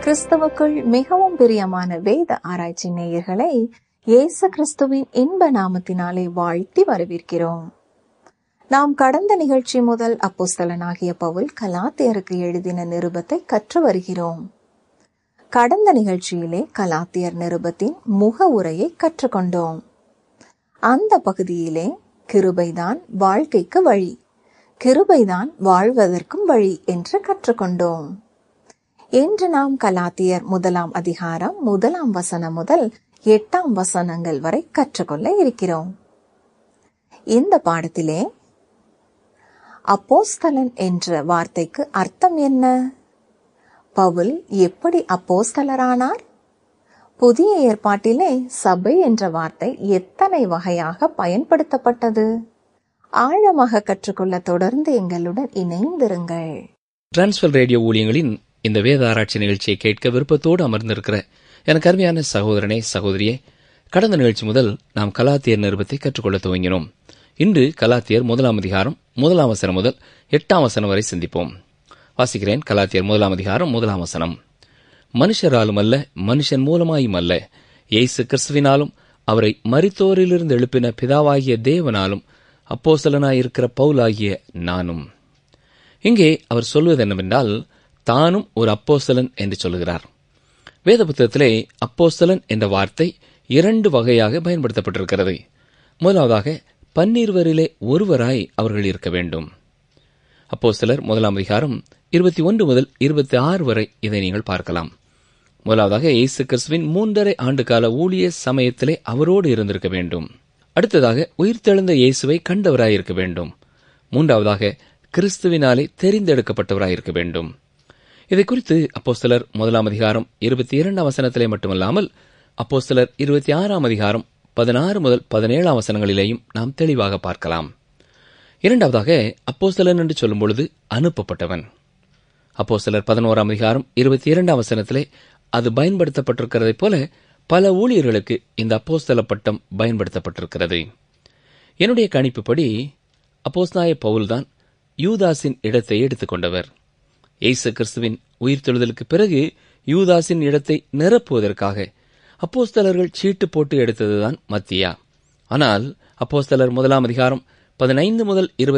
கிறிஸ்துவுக்குள் மிகவும் பிரியமான வேத ஆராய்ச்சி நேயர்களை இயேசு கிறிஸ்துவின் இன்ப நாமத்தினாலே வாழ்த்தி வரவேற்கிறோம் நாம் கடந்த நிகழ்ச்சி முதல் அப்போஸ்தலனாகிய பவுல் கலாத்தியருக்கு எழுதின நிருபத்தை கற்று வருகிறோம் கடந்த நிகழ்ச்சியிலே கலாத்தியர் நிருபத்தின் முக உரையை கற்றுக்கொண்டோம் அந்த பகுதியிலே கிருபைதான் வாழ்க்கைக்கு வழி கிருபைதான் வாழ்வதற்கும் வழி என்று கற்றுக்கொண்டோம் இன்று நாம் கலாத்தியர் முதலாம் அதிகாரம் முதலாம் வசனம் முதல் எட்டாம் வசனங்கள் வரை கற்றுக்கொள்ள இருக்கிறோம் இந்த பாடத்திலே அப்போஸ்தலன் என்ற வார்த்தைக்கு அர்த்தம் என்ன பவுல் எப்படி அப்போஸ்தலரானார் புதிய ஏற்பாட்டிலே சபை என்ற வார்த்தை எத்தனை வகையாக பயன்படுத்தப்பட்டது ஆழமாக கற்றுக்கொள்ள தொடர்ந்து எங்களுடன் இணைந்திருங்கள் டிரான்ஸ்வர் ரேடியோ ஊழியங்களின் இந்த வேத ஆராய்ச்சி நிகழ்ச்சியை கேட்க விருப்பத்தோடு அமர்ந்திருக்கிற எனக்கு அருமையான சகோதரனே சகோதரியே கடந்த நிகழ்ச்சி முதல் நாம் கலாத்தியர் நிருபத்தை கற்றுக்கொள்ள துவங்கினோம் இன்று கலாத்தியர் முதலாம் அதிகாரம் முதலாம் வசனம் முதல் எட்டாம் வசனம் வரை சிந்திப்போம் வாசிக்கிறேன் கலாத்தியர் முதலாம் அதிகாரம் முதலாம் வசனம் மனுஷராலும் அல்ல மனுஷன் மூலமாயும் அல்ல இயேசு கிறிஸ்துவினாலும் அவரை மரித்தோரிலிருந்து எழுப்பின பிதாவாகிய தேவனாலும் அப்போசலனாயிருக்கிற பவுலாகிய நானும் இங்கே அவர் சொல்வது என்னவென்றால் தானும் ஒரு அப்போஸ்தலன் என்று சொல்கிறார் வேத புத்தகத்திலே அப்போஸ்தலன் என்ற வார்த்தை இரண்டு வகையாக பயன்படுத்தப்பட்டிருக்கிறது முதலாவதாக பன்னிருவரிலே ஒருவராய் அவர்கள் இருக்க வேண்டும் அப்போஸ்தலர் முதலாம் அதிகாரம் இருபத்தி ஒன்று முதல் இருபத்தி ஆறு வரை இதை நீங்கள் பார்க்கலாம் முதலாவதாக இயேசு கிறிஸ்துவின் மூன்றரை ஆண்டு கால ஊழிய சமயத்திலே அவரோடு இருந்திருக்க வேண்டும் அடுத்ததாக உயிர்த்தெழுந்த இயேசுவை கண்டவராய் இருக்க வேண்டும் மூன்றாவதாக கிறிஸ்துவினாலே தெரிந்தெடுக்கப்பட்டவராய் இருக்க வேண்டும் இதை குறித்து அப்போஸ்தலர் முதலாம் அதிகாரம் இருபத்தி இரண்டாம் வசனத்திலே மட்டுமல்லாமல் அப்போஸ்தலர் இருபத்தி ஆறாம் அதிகாரம் பதினாறு முதல் பதினேழாம் வசனங்களிலேயும் நாம் தெளிவாக பார்க்கலாம் இரண்டாவதாக அப்போஸ்தலன் என்று சொல்லும் பொழுது அனுப்பப்பட்டவன் அப்போஸ்தலர் பதினோராம் அதிகாரம் இருபத்தி இரண்டாம் வசனத்திலே அது பயன்படுத்தப்பட்டிருக்கிறதைப் போல பல ஊழியர்களுக்கு இந்த அப்போஸ்தல பட்டம் பயன்படுத்தப்பட்டிருக்கிறது என்னுடைய கணிப்புப்படி அப்போஸ்தாய பவுல்தான் யூதாஸின் இடத்தை எடுத்துக்கொண்டவர் இயேசு கிறிஸ்துவின் உயிர்த்தெழுதலுக்கு பிறகு யூதாஸின் இடத்தை நிரப்புவதற்காக அப்போஸ்தலர்கள் சீட்டு போட்டு எடுத்ததுதான் மத்தியா ஆனால் அப்போஸ்தலர் முதலாம் அதிகாரம் பதினைந்து முதல் இருபத்தி